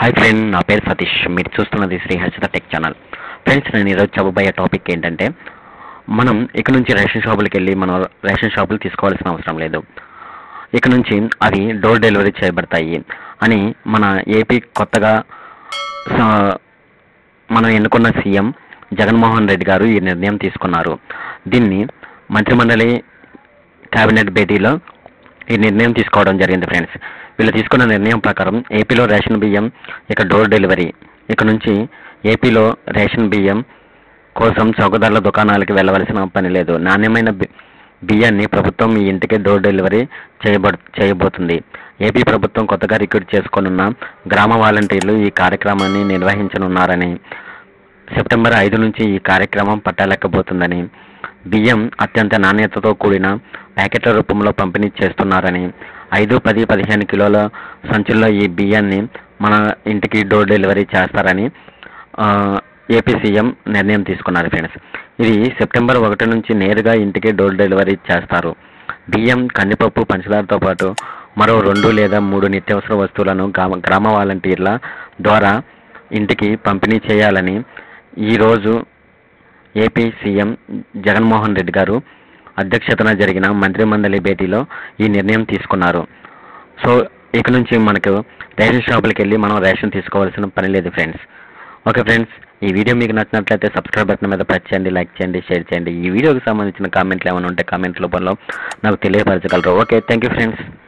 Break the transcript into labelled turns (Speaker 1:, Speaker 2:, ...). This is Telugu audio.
Speaker 1: హాయ్ ఫ్రెండ్ నా పేరు సతీష్ మీరు చూస్తున్నది Sri Harshita tech channel friends నేను ఈరోజు చెప్పబోయే టాపిక్ ఏంటంటే మనం ఇక నుంచి రేషన్ షాపులకు వెళ్ళి మనం రేషన్ షాపులు తీసుకోవాల్సిన అవసరం లేదు ఇక నుంచి అవి డోర్ డెలివరీ చేయబడతాయి అని మన ఏపీ కొత్తగా స- మనం ఎన్నుకున్న సీఎం జగన్మోహన్ రెడ్డి గారు ఈ నిర్ణయం తీసుకున్నారు దీన్ని మంత్రిమండలి కేబినెట్ భేటీలో ఈ నిర్ణయం తీసుకోవడం జరిగింది ఫ్రెండ్స్ వీళ్ళు తీసుకున్న నిర్ణయం ప్రకారం ఏపీలో రేషన్ బియ్యం ఇక డోర్ డెలివరీ ఇక నుంచి ఏపీలో రేషన్ బియ్యం కోసం చౌకధరల దుకాణాలకి వెళ్ళవలసిన పని లేదు నాణ్యమైన బి- బియ్యాన్ని ప్రభుత్వం మీ ఇంటికి డోర్ డెలివరీ చేయబడు చేయబోతుంది ఏపీ ప్రభుత్వం కొత్తగా రిక్రూట్ చేసుకోనున్న గ్రామ వాలంటీర్లు ఈ కార్యక్రమాన్ని నిర్వహించనున్నారని సెప్టెంబర్ ఐదు నుంచి ఈ కార్యక్రమం పట్టాలెక్కబోతుందని బియ్యం అత్యంత నాణ్యతతో కూడిన ప్యాకెట్ల రూపంలో పంపిణీ చేస్తున్నారని ఐదు పది పదిహేను కిలోల సంచుల్లో ఈ బియ్యాన్ని మన ఇంటికి డోర్ డెలివరీ చేస్తారని ఆ, ఏపీ సీఎం నిర్ణయం తీసుకున్నారు ఫ్రెండ్స్ ఇది సెప్టెంబర్ ఒకటి నుంచి నేరుగా ఇంటికి డోర్ డెలివరీ చేస్తారు బియ్యం కందిపప్పు పంచదారతో పాటు మరో రెండు లేదా మూడు నిత్యావసర వస్తువులను గ్రామ గ్రామ వాలంటీర్ల ద్వారా ఇంటికి పంపిణీ చేయాలని ఈరోజు ఏపీ సీఎం జగన్మోహన్ రెడ్డి గారు అధ్యక్షతన జరిగిన మంత్రిమండలి భేటీలో ఈ నిర్ణయం తీసుకున్నారు సో ఇక నుంచి మనకు రేషన్ షాపులకు వెళ్ళి మనం రేషన్ తీసుకోవాల్సిన పని లేదు ఫ్రెండ్స్ ఓకే ఫ్రెండ్స్ ఈ వీడియో మీకు నచ్చినట్లయితే సబ్స్క్రైబ్ బటన్ మీద ప్రెస్ చేయండి లైక్ చేయండి షేర్ చేయండి ఈ వీడియోకి సంబంధించిన కామెంట్లు ఏమైనా ఉంటే కామెంట్ రూపంలో నాకు తెలియపరచగలరు ఓకే థ్యాంక్ యూ ఫ్రెండ్స్